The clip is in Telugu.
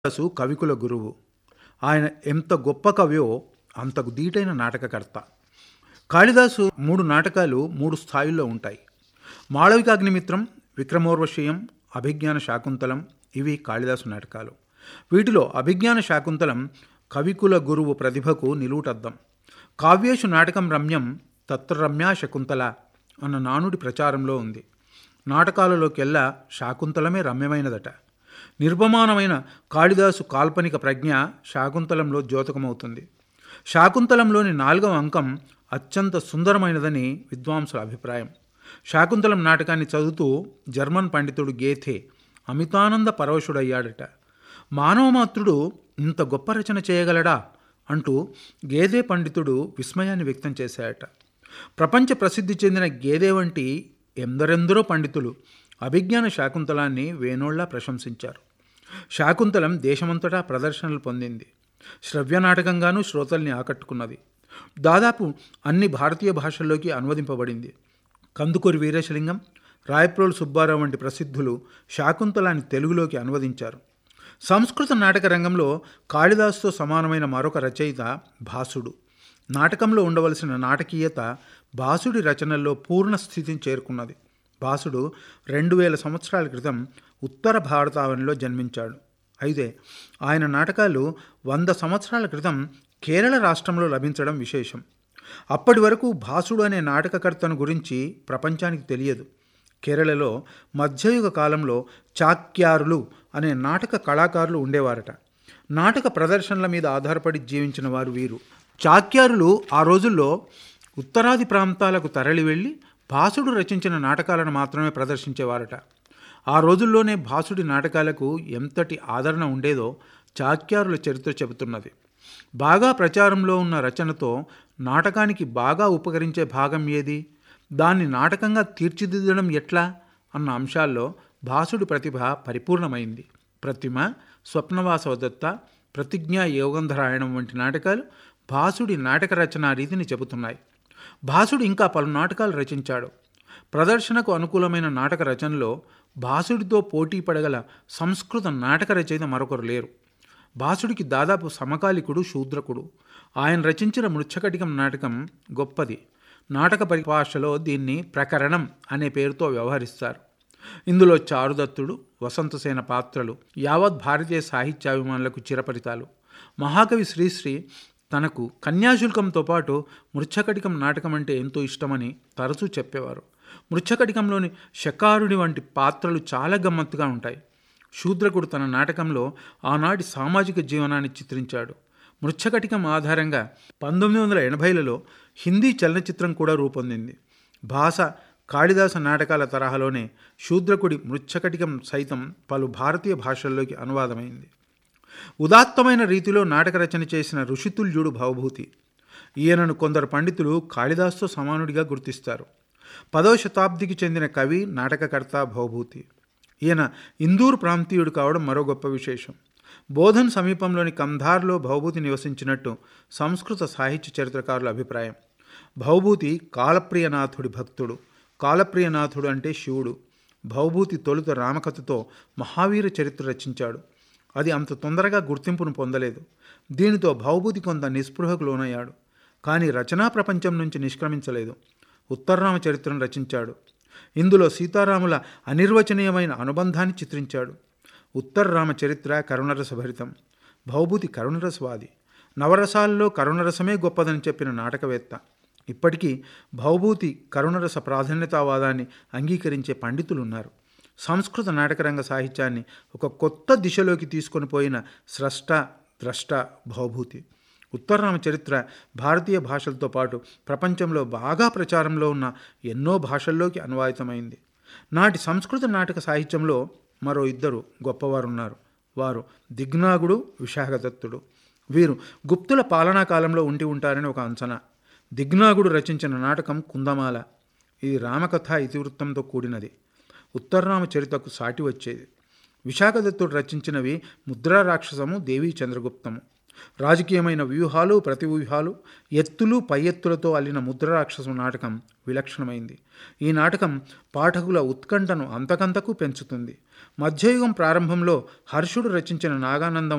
కాళిదాసు కవికుల గురువు ఆయన ఎంత గొప్ప కవియో అంతకు దీటైన నాటకకర్త కాళిదాసు మూడు నాటకాలు మూడు స్థాయిల్లో ఉంటాయి మాళవికాగ్నిమిత్రం విక్రమోర్వశీయం అభిజ్ఞాన శాకుంతలం ఇవి కాళిదాసు నాటకాలు వీటిలో అభిజ్ఞాన శాకుంతలం కవికుల గురువు ప్రతిభకు నిలువుటద్దం కావ్యేషు నాటకం రమ్యం తత్ర రమ్యా శకుంతల అన్న నానుడి ప్రచారంలో ఉంది నాటకాలలోకెల్లా శాకుంతలమే రమ్యమైనదట నిర్వమానమైన కాళిదాసు కాల్పనిక ప్రజ్ఞ శాకుంతలంలో ద్యోతకమవుతుంది శాకుంతలంలోని నాలుగవ అంకం అత్యంత సుందరమైనదని విద్వాంసుల అభిప్రాయం శాకుంతలం నాటకాన్ని చదువుతూ జర్మన్ పండితుడు గేథే అమితానంద పరవశుడయ్యాడట మానవమాత్రుడు ఇంత గొప్ప రచన చేయగలడా అంటూ గేదే పండితుడు విస్మయాన్ని వ్యక్తం చేశాడట ప్రపంచ ప్రసిద్ధి చెందిన గేదే వంటి ఎందరెందరో పండితులు అభిజ్ఞాన శాకుంతలాన్ని వేణోళ్లా ప్రశంసించారు శాకుంతలం దేశమంతటా ప్రదర్శనలు పొందింది శ్రవ్య నాటకంగానూ శ్రోతల్ని ఆకట్టుకున్నది దాదాపు అన్ని భారతీయ భాషల్లోకి అనువదింపబడింది కందుకూరి వీరేశలింగం రాయప్రోలు సుబ్బారావు వంటి ప్రసిద్ధులు శాకుంతలాన్ని తెలుగులోకి అనువదించారు సంస్కృత నాటక రంగంలో కాళిదాసుతో సమానమైన మరొక రచయిత భాసుడు నాటకంలో ఉండవలసిన నాటకీయత భాసుడి రచనల్లో పూర్ణ స్థితిని చేరుకున్నది భాసుడు రెండు వేల సంవత్సరాల క్రితం ఉత్తర భారతావనిలో జన్మించాడు అయితే ఆయన నాటకాలు వంద సంవత్సరాల క్రితం కేరళ రాష్ట్రంలో లభించడం విశేషం అప్పటి వరకు భాసుడు అనే నాటకకర్తను గురించి ప్రపంచానికి తెలియదు కేరళలో మధ్యయుగ కాలంలో చాక్యారులు అనే నాటక కళాకారులు ఉండేవారట నాటక ప్రదర్శనల మీద ఆధారపడి జీవించిన వారు వీరు చాక్యారులు ఆ రోజుల్లో ఉత్తరాది ప్రాంతాలకు తరలి వెళ్ళి భాసుడు రచించిన నాటకాలను మాత్రమే ప్రదర్శించేవారట ఆ రోజుల్లోనే భాసుడి నాటకాలకు ఎంతటి ఆదరణ ఉండేదో చాక్యారుల చరిత్ర చెబుతున్నది బాగా ప్రచారంలో ఉన్న రచనతో నాటకానికి బాగా ఉపకరించే భాగం ఏది దాన్ని నాటకంగా తీర్చిదిద్దడం ఎట్లా అన్న అంశాల్లో భాసుడి ప్రతిభ పరిపూర్ణమైంది ప్రతిమ స్వప్నవాసవదత్త ప్రతిజ్ఞా యోగంధరాయణం వంటి నాటకాలు భాసుడి నాటక రచనా రీతిని చెబుతున్నాయి భాసుడు ఇంకా పలు నాటకాలు రచించాడు ప్రదర్శనకు అనుకూలమైన నాటక రచనలో భాసుడితో పోటీ పడగల సంస్కృత నాటక రచయిత మరొకరు లేరు భాసుడికి దాదాపు సమకాలికుడు శూద్రకుడు ఆయన రచించిన మృచ్ఛకటికం నాటకం గొప్పది నాటక పరిభాషలో దీన్ని ప్రకరణం అనే పేరుతో వ్యవహరిస్తారు ఇందులో చారుదత్తుడు వసంతసేన పాత్రలు యావత్ భారతీయ సాహిత్యాభిమానులకు చిరపరితాలు మహాకవి శ్రీశ్రీ తనకు కన్యాశుల్కంతో పాటు మృచ్ఛకటికం నాటకం అంటే ఎంతో ఇష్టమని తరచూ చెప్పేవారు మృచ్ఛకటికంలోని శకారుడి వంటి పాత్రలు చాలా గమ్మత్తుగా ఉంటాయి శూద్రకుడు తన నాటకంలో ఆనాటి సామాజిక జీవనాన్ని చిత్రించాడు మృచ్ఛకటికం ఆధారంగా పంతొమ్మిది వందల ఎనభైలలో హిందీ చలనచిత్రం కూడా రూపొందింది భాష కాళిదాస నాటకాల తరహాలోనే శూద్రకుడి మృచ్ఛకటికం సైతం పలు భారతీయ భాషల్లోకి అనువాదమైంది ఉదాత్తమైన రీతిలో నాటక రచన చేసిన ఋషితుల్యుడు భవభూతి ఈయనను కొందరు పండితులు కాళిదాసుతో సమానుడిగా గుర్తిస్తారు పదవ శతాబ్దికి చెందిన కవి నాటకకర్త భవభూతి ఈయన ఇందూరు ప్రాంతీయుడు కావడం మరో గొప్ప విశేషం బోధన్ సమీపంలోని కంధార్లో భవభూతి నివసించినట్టు సంస్కృత సాహిత్య చరిత్రకారుల అభిప్రాయం భవభూతి కాలప్రియనాథుడి భక్తుడు కాలప్రియనాథుడు అంటే శివుడు భవభూతి తొలుత రామకథతో మహావీర చరిత్ర రచించాడు అది అంత తొందరగా గుర్తింపును పొందలేదు దీనితో భవభూతి కొంత నిస్పృహకు లోనయ్యాడు కానీ రచనా ప్రపంచం నుంచి నిష్క్రమించలేదు ఉత్తరరామ చరిత్రను రచించాడు ఇందులో సీతారాముల అనిర్వచనీయమైన అనుబంధాన్ని చిత్రించాడు ఉత్తరరామ చరిత్ర కరుణరసభరితం భవభూతి కరుణరసవాది నవరసాల్లో కరుణరసమే గొప్పదని చెప్పిన నాటకవేత్త ఇప్పటికీ భవభూతి కరుణరస ప్రాధాన్యతావాదాన్ని అంగీకరించే పండితులు ఉన్నారు సంస్కృత నాటకరంగ సాహిత్యాన్ని ఒక కొత్త దిశలోకి తీసుకొని పోయిన స్రష్ట ద్రష్ట భవభూతి ఉత్తరరామ చరిత్ర భారతీయ భాషలతో పాటు ప్రపంచంలో బాగా ప్రచారంలో ఉన్న ఎన్నో భాషల్లోకి అనువాదితమైంది నాటి సంస్కృత నాటక సాహిత్యంలో మరో ఇద్దరు గొప్పవారు ఉన్నారు వారు దిగ్నాగుడు విశాఖదత్తుడు వీరు గుప్తుల పాలనా కాలంలో ఉండి ఉంటారని ఒక అంచనా దిగ్నాగుడు రచించిన నాటకం కుందమాల ఇది రామకథ ఇతివృత్తంతో కూడినది ఉత్తరరామ చరిత్రకు సాటి వచ్చేది విశాఖదత్తుడు రచించినవి ముద్రా రాక్షసము దేవీ చంద్రగుప్తము రాజకీయమైన వ్యూహాలు ప్రతివ్యూహాలు ఎత్తులు పై ఎత్తులతో అల్లిన ముద్రరాక్షసు నాటకం విలక్షణమైంది ఈ నాటకం పాఠకుల ఉత్కంఠను అంతకంతకు పెంచుతుంది మధ్యయుగం ప్రారంభంలో హర్షుడు రచించిన నాగానందం